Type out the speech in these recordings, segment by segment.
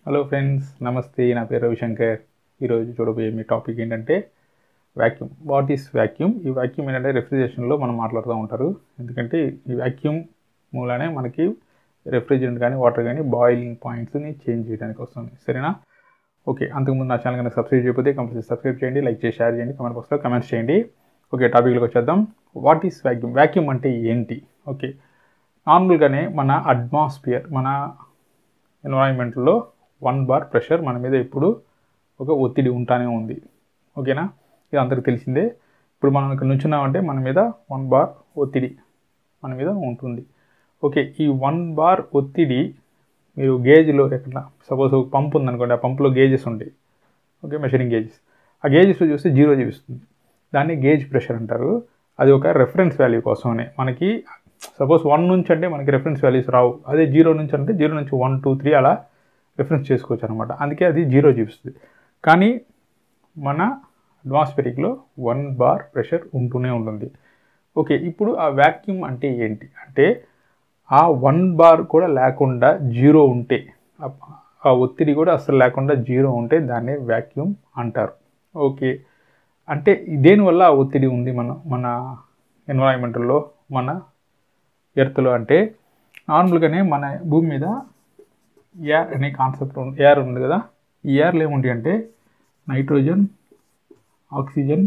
hello friends నమస్తే నా పేరు రవిశంకర్ ఈరోజు చూడబోయే మీ టాపిక్ ఏంటంటే వ్యాక్యూమ్ వాట్ ఈస్ వ్యాక్యూమ్ ఈ వ్యాక్యూమ్ ఏంటంటే రెఫ్రిజరేషన్లో మనం మాట్లాడుతూ ఉంటారు ఎందుకంటే ఈ వ్యాక్యూమ్ మూలనే మనకి రెఫ్రిజరెంట్ కానీ వాటర్ కానీ బాయిలింగ్ పాయింట్స్ని చేంజ్ చేయడానికి వస్తుంది సరేనా ఓకే అంతకుముందు నా ఛానల్ కనుక సబ్స్క్రైబ్ చేయకపోతే కంపల్సరీ సబ్స్క్రైబ్ చేయండి లైక్ చేసి షేర్ చేయండి కామెంట్ బాక్స్లో కమెంట్స్ చేయండి ఓకే టాపిక్లోకి వచ్చేద్దాం వాట్ ఈస్ వ్యాక్యూమ్ వ్యాక్యూమ్ అంటే ఏంటి ఓకే నార్మల్గానే మన అట్మాస్ఫియర్ మన ఎన్వరాన్మెంట్లో వన్ బార్ ప్రెషర్ మన మీద ఇప్పుడు ఒక ఒత్తిడి ఉంటానే ఉంది ఓకేనా ఇది అందరికి తెలిసిందే ఇప్పుడు మనం ఇక్కడ నుంచున్నామంటే మన మీద వన్ బార్ ఒత్తిడి మన మీద ఉంటుంది ఓకే ఈ వన్ బార్ ఒత్తిడి మీరు గేజ్లో ఎక్కడ సపోజ్ ఒక పంప్ ఉందనుకోండి ఆ పంపులో గేజెస్ ఉంటాయి ఓకే మెషరింగ్ గేజెస్ ఆ గేజెస్లో చూస్తే జీరో చూపిస్తుంది దాన్ని గేజ్ ప్రెషర్ అంటారు అది ఒక రెఫరెన్స్ వాల్యూ కోసమనే మనకి సపోజ్ వన్ నుంచి అంటే మనకి రెఫరెన్స్ వాల్యూస్ రావు అదే జీరో నుంచి అంటే జీరో నుంచి వన్ టూ త్రీ అలా రిఫరెన్స్ చేసుకోవచ్చు అనమాట అందుకే అది జీరో చూపిస్తుంది కానీ మన అట్మాస్ఫిరిక్లో వన్ బార్ ప్రెషర్ ఉంటూనే ఉంటుంది ఓకే ఇప్పుడు ఆ వ్యాక్యూమ్ అంటే ఏంటి అంటే ఆ వన్ బార్ కూడా లేకుండా జీరో ఉంటే ఆ- ఆ ఒత్తిడి కూడా అసలు లేకుండా జీరో ఉంటే దాన్నే వ్యాక్యూమ్ అంటారు ఓకే అంటే దేనివల్ల ఆ ఒత్తిడి ఉంది మన మన ఎన్వరాన్మెంట్లో మన ఎర్త్లో అంటే నార్మల్గానే మన భూమి మీద ఎయిర్ అనే కాన్సెప్ట్ ఉంది ఎయిర్ ఉంది కదా ఈ ఎయిర్లో ఏముంటాయి అంటే నైట్రోజన్ ఆక్సిజన్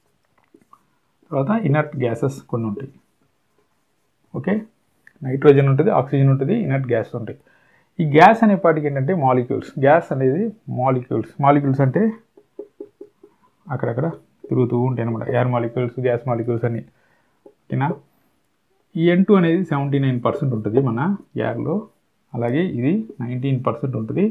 తర్వాత ఇనర్ట్ గ్యాసెస్ కొన్ని ఉంటాయి ఓకే నైట్రోజన్ ఉంటుంది ఆక్సిజన్ ఉంటుంది ఇనర్ట్ గ్యాస్ ఉంటాయి ఈ గ్యాస్ అనే పాటికి ఏంటంటే మాలిక్యూల్స్ గ్యాస్ అనేది మాలిక్యూల్స్ మాలిక్యూల్స్ అంటే అక్కడక్కడ తిరుగుతూ ఉంటాయి అనమాట ఎయిర్ మాలిక్యూల్స్ గ్యాస్ మాలిక్యూల్స్ అని ఓకేనా ఈ ఎన్ టూ అనేది సెవెంటీ నైన్ పర్సెంట్ ఉంటుంది మన ఎయిర్లో అలాగే ఇది నైన్టీన్ పర్సెంట్ ఉంటుంది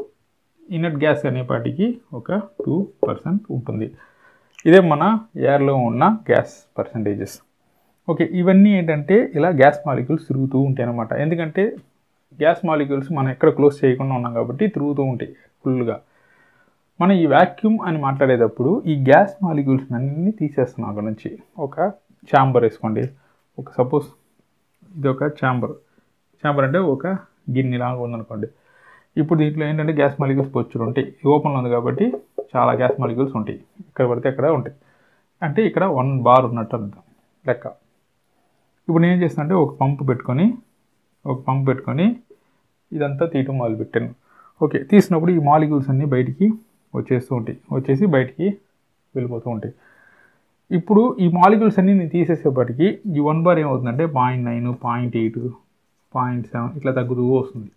ఇనట్ గ్యాస్ అనేపాటికి ఒక టూ పర్సెంట్ ఉంటుంది ఇదే మన ఎయిర్లో ఉన్న గ్యాస్ పర్సంటేజెస్ ఓకే ఇవన్నీ ఏంటంటే ఇలా గ్యాస్ మాలిక్యూల్స్ తిరుగుతూ ఉంటాయి అన్నమాట ఎందుకంటే గ్యాస్ మాలిక్యూల్స్ మనం ఎక్కడ క్లోజ్ చేయకుండా ఉన్నాం కాబట్టి తిరుగుతూ ఉంటాయి ఫుల్గా మనం ఈ వ్యాక్యూమ్ అని మాట్లాడేటప్పుడు ఈ గ్యాస్ మాలిక్యూల్స్ అన్నీ తీసేస్తున్నాం అక్కడ నుంచి ఒక ఛాంబర్ వేసుకోండి ఒక సపోజ్ ఇది ఒక ఛాంబర్ ఛాంబర్ అంటే ఒక గిన్నెలాగా ఉందనుకోండి ఇప్పుడు దీంట్లో ఏంటంటే గ్యాస్ మాలిక్యూల్స్ బొచ్చులు ఉంటాయి ఓపెన్లో ఉంది కాబట్టి చాలా గ్యాస్ మాలిక్యూల్స్ ఉంటాయి ఇక్కడ పడితే అక్కడ ఉంటాయి అంటే ఇక్కడ వన్ బార్ ఉన్నట్టు అర్థం లెక్క ఇప్పుడు నేను ఏం చేస్తాను అంటే ఒక పంపు పెట్టుకొని ఒక పంపు పెట్టుకొని ఇదంతా తీయటం మొదలు పెట్టాను ఓకే తీసినప్పుడు ఈ మాలిక్యూల్స్ అన్నీ బయటికి వచ్చేస్తూ ఉంటాయి వచ్చేసి బయటికి వెళ్ళిపోతూ ఉంటాయి ఇప్పుడు ఈ మాలిక్యూల్స్ అన్నీ నేను తీసేసేపటికి ఈ వన్ బార్ ఏమవుతుందంటే point nine point eight point seven ఇట్లా తగ్గుతూ వస్తుంది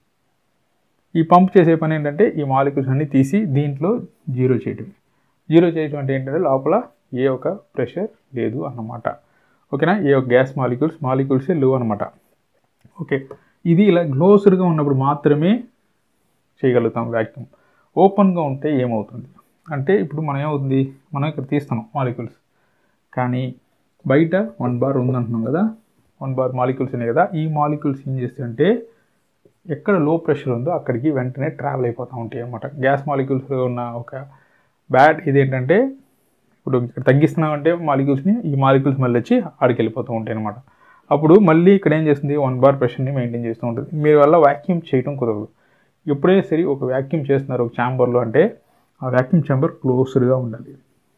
ఈ పంప్ చేసే పని ఏంటంటే ఈ మాలిక్యూల్స్ అన్ని తీసి దీంట్లో జీరో చేయటం జీరో చేయటం అంటే ఏంటంటే లోపల ఏ ఒక ప్రెషర్ లేదు అన్నమాట ఓకేనా ఏ ఒక గ్యాస్ మాలిక్యూల్స్ మాలిక్యూల్సే లేవు అనమాట ఓకే ఇది ఇలా క్లోజ్డ్గా ఉన్నప్పుడు మాత్రమే చేయగలుగుతాం వ్యాక్యూమ్ ఓపెన్గా ఉంటే ఏమవుతుంది అంటే ఇప్పుడు మనం ఏమవుతుంది మనం ఇక్కడ తీస్తున్నాం మాలిక్యూల్స్ కానీ బయట వన్ బార్ ఉందంటున్నాం కదా వన్ బార్ మాలిక్యూల్స్ ఉన్నాయి కదా ఈ మాలిక్యూల్స్ ఏం చేస్తాయంటే ఎక్కడ లో ప్రెషర్ ఉందో అక్కడికి వెంటనే ట్రావెల్ అయిపోతూ ఉంటాయి అన్నమాట గ్యాస్ మాలిక్యూల్స్లో ఉన్న ఒక బ్యాడ్ ఇదేంటంటే ఇప్పుడు ఇక్కడ తగ్గిస్తున్నామంటే మాలిక్యూల్స్ని ఈ మాలిక్యూల్స్ మళ్ళీ వచ్చి ఆడికి వెళ్ళిపోతూ ఉంటాయి అనమాట అప్పుడు మళ్ళీ ఇక్కడ ఏం చేస్తుంది వన్ బార్ ప్రెషర్ని మెయింటైన్ చేస్తూ ఉంటుంది మీరు వల్ల వ్యాక్యూమ్ చేయడం కుదరదు ఎప్పుడైనా సరే ఒక వ్యాక్యూమ్ చేస్తున్నారు ఒక ఛాంబర్లో అంటే ఆ వ్యాక్యూమ్ ఛాంబర్ క్లోజ్డ్గా ఉండాలి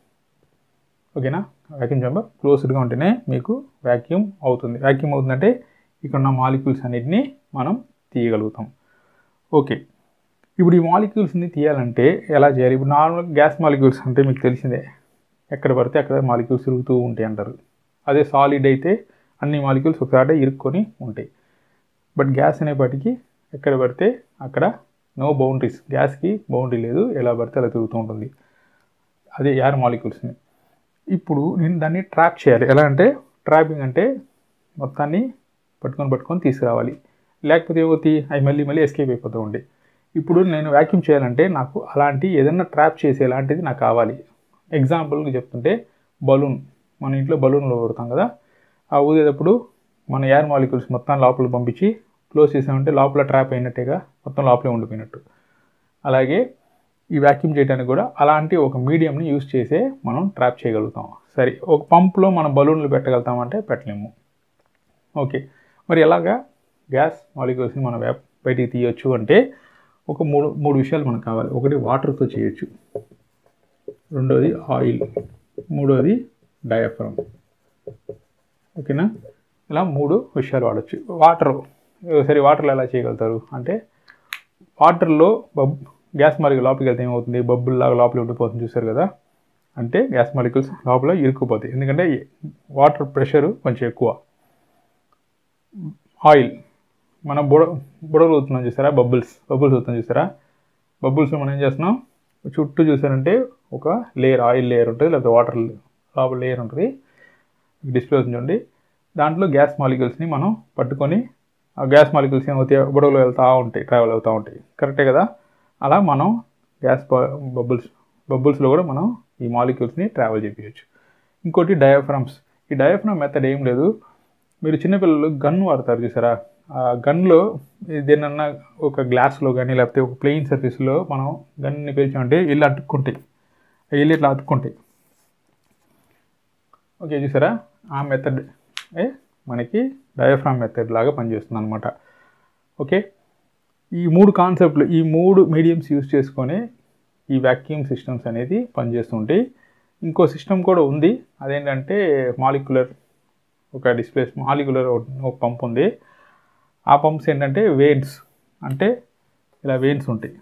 ఓకేనా వ్యాక్యూమ్ ఛాంబర్ క్లోజ్డ్గా ఉంటేనే మీకు వ్యాక్యూమ్ అవుతుంది వ్యాక్యూమ్ అవుతుందంటే ఇక్కడ ఉన్న మాలిక్యూల్స్ అన్నిటిని మనం తీయగలుగుతాం ఓకే ఇప్పుడు ఈ మాలిక్యూల్స్ని తీయాలంటే ఎలా చేయాలి ఇప్పుడు నార్మల్ గ్యాస్ మాలిక్యూల్స్ అంటే మీకు తెలిసిందే ఎక్కడ పడితే అక్కడ మాలిక్యూల్స్ తిరుగుతూ ఉంటాయి అంటారు అదే సాలిడ్ అయితే అన్ని మాలిక్యూల్స్ ఒకసారి ఇరుక్కొని ఉంటాయి బట్ గ్యాస్ అనేపాటికి ఎక్కడ పడితే అక్కడ నో బౌండరీస్ గ్యాస్కి బౌండరీ లేదు ఎలా పడితే అలా తిరుగుతూ ఉంటుంది అదే ఎయిర్ మాలిక్యూల్స్ని ఇప్పుడు నేను దాన్ని ట్రాప్ చేయాలి ఎలా అంటే ట్రాపింగ్ అంటే మొత్తాన్ని పట్టుకొని పట్టుకొని తీసుకురావాలి లేకపోతే ఏమవుతాయి అవి మళ్ళీ మళ్ళీ ఎస్కేప్ అయిపోతూ ఉండే ఇప్పుడు నేను వ్యాక్యూమ్ చేయాలంటే నాకు అలాంటి ఏదైనా ట్రాప్ చేసే లాంటిది నాకు కావాలి ఎగ్జాంపుల్కి చెప్తుంటే బలూన్ మన ఇంట్లో బలూన్లో కొడతాం కదా ఆ ఊదేటప్పుడు మన ఎయిర్ మాలిక్యూల్స్ మొత్తం లోపల పంపించి క్లోజ్ చేసామంటే లోపల ట్రాప్ అయినట్టేగా మొత్తం లోపలే ఉండిపోయినట్టు అలాగే ఈ వ్యాక్యూమ్ చేయడానికి కూడా అలాంటి ఒక మీడియంని యూస్ చేసే మనం ట్రాప్ చేయగలుగుతాం సరే ఒక పంప్లో మనం బలూన్లు పెట్టగలుగుతామంటే పెట్టలేము ఓకే మరి ఎలాగా గ్యాస్ మాలిక్యూల్స్ని మనం వ్యాప్ బయటికి తీయొచ్చు అంటే ఒక మూడు మూడు విషయాలు మనకు కావాలి ఒకటి వాటర్తో చేయొచ్చు రెండోది ఆయిల్ మూడోది డయాఫ్రమ్ ఓకేనా ఇలా మూడు విషయాలు వాడచ్చు వాటర్ సరే వాటర్లో ఎలా చేయగలుగుతారు అంటే వాటర్లో బబ్ గ్యాస్ మాలిక్యూల్ లోపలికి వెళ్తే ఏమవుతుంది బబ్బుల్ లాగా లోపల ఉండిపోతుంది చూసారు కదా అంటే గ్యాస్ మాలిక్యూల్స్ లోపల ఇరుక్కుపోతాయి ఎందుకంటే వాటర్ ప్రెషర్ కొంచెం ఎక్కువ ఆయిల్ మనం బుడ బుడగలు అవుతున్నాం చూసారా బబుల్స్ బబుల్స్ అవుతున్నాం చూసారా బబుల్స్ మనం ఏం చేస్తున్నాం చుట్టూ చూసారంటే ఒక లేయర్ ఆయిల్ లేయర్ ఉంటుంది లేకపోతే వాటర్ లోపల లేయర్ ఉంటుంది డిస్ప్లే అవుతుంది చూడండి దాంట్లో గ్యాస్ మాలిక్యూల్స్ని మనం పట్టుకొని ఆ గ్యాస్ మాలిక్యూల్స్ ఏమవుతాయి బుడగలు వెళ్తూ ఉంటాయి ట్రావెల్ అవుతూ ఉంటాయి కరెక్టే కదా అలా మనం గ్యాస్ బబుల్స్ బబుల్స్లో కూడా మనం ఈ మాలిక్యూల్స్ని ట్రావెల్ చేపించవచ్చు ఇంకోటి డయాఫ్రమ్స్ ఈ డయాఫ్రమ్ మెథడ్ ఏం లేదు మీరు చిన్నపిల్లలు గన్ వాడతారు చూసారా ఆ గన్లో దేనన్నా ఒక గ్లాస్లో కానీ లేకపోతే ఒక ప్లెయిన్ సర్ఫేస్లో మనం గన్ని పేల్చామంటే ఇల్లు అతుక్కుంటాయి ఇల్లు ఇట్లా అతుక్కుంటాయి ఓకే చూసారా ఆ మెథడ్ ఏ మనకి డయాఫ్రామ్ మెథడ్ లాగా పనిచేస్తుంది అనమాట ఓకే ఈ మూడు కాన్సెప్ట్లు ఈ మూడు మీడియంస్ యూస్ చేసుకొని ఈ వ్యాక్యూమ్ సిస్టమ్స్ అనేది పనిచేస్తుంటాయి ఇంకో సిస్టమ్ కూడా ఉంది అదేంటంటే మాలిక్యులర్ ఒక డిస్ప్లే మాలిక్యులర్ ఒక పంప్ ఉంది ఆ పంప్స్ ఏంటంటే వెయిన్స్ అంటే ఇలా వెయిన్స్ ఉంటాయి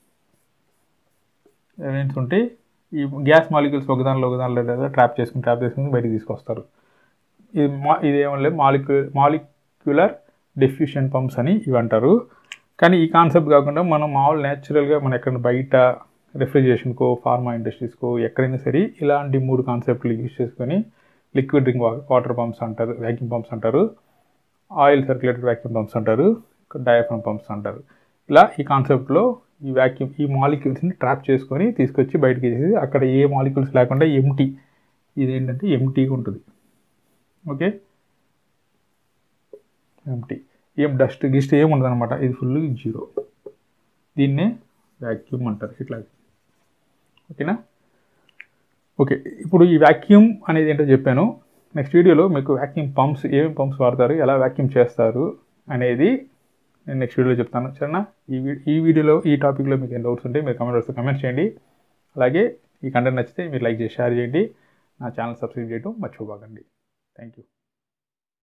వెయిన్స్ ఉంటాయి ఈ గ్యాస్ మాలిక్యూల్స్ ఒకదానిలో ఒకదానిలో లేదా ట్రాప్ చేసుకుని ట్రాప్ చేసుకుని బయటికి తీసుకొస్తారు ఇది మా ఇది ఏమన్నా మాలిక్యూ మాలిక్యులర్ డిఫ్యూషన్ పంప్స్ అని ఇవి అంటారు కానీ ఈ కాన్సెప్ట్ కాకుండా మనం మామూలు న్యాచురల్గా మనం ఎక్కడ బయట రెఫ్రిజరేషన్కో ఫార్మా ఇండస్ట్రీస్కో ఎక్కడైనా సరే ఇలాంటి మూడు కాన్సెప్ట్లు యూజ్ చేసుకొని లిక్విడ్ డ్రింక్ వాటర్ పంప్స్ అంటారు వ్యాక్యూమ్ పంప్స్ అంటారు ఆయిల్ సర్క్యులేటెడ్ వ్యాక్యూమ్ పంప్స్ అంటారు డయాఫ్రమ్ పంప్స్ అంటారు ఇలా ఈ కాన్సెప్ట్లో ఈ వ్యాక్యూమ్ ఈ మాలిక్యూల్స్ని ట్రాప్ చేసుకొని తీసుకొచ్చి బయటకి వేసేసి అక్కడ ఏ మాలిక్యూల్స్ లేకుండా ఎంటీ ఇది ఏంటంటే ఎంటీగా ఉంటుంది ఓకే ఎంటీ ఏం డస్ట్ గిస్ట్ ఏం ఉండదు అనమాట ఇది ఫుల్ జీరో దీన్నే వ్యాక్యూమ్ అంటారు ఇట్లా ఓకేనా ఓకే ఇప్పుడు ఈ వ్యాక్యూమ్ అనేది ఏంటో చెప్పాను నెక్స్ట్ వీడియోలో మీకు వ్యాక్యూమ్ పంప్స్ ఏమేమి పంప్స్ వాడతారు ఎలా వ్యాక్యూమ్ చేస్తారు అనేది నేను నెక్స్ట్ వీడియోలో చెప్తాను సరేనా ఈ వీ- ఈ వీడియోలో ఈ టాపిక్లో మీకు ఏం డౌట్స్ ఉంటే మీరు కమెంట్ వస్తే కమెంట్ చేయండి అలాగే ఈ కంటెంట్ నచ్చితే మీరు లైక్ చేసి షేర్ చేయండి నా ఛానల్ సబ్స్క్రైబ్ చేయడం మర్చిపోకండి థ్యాంక్ యూ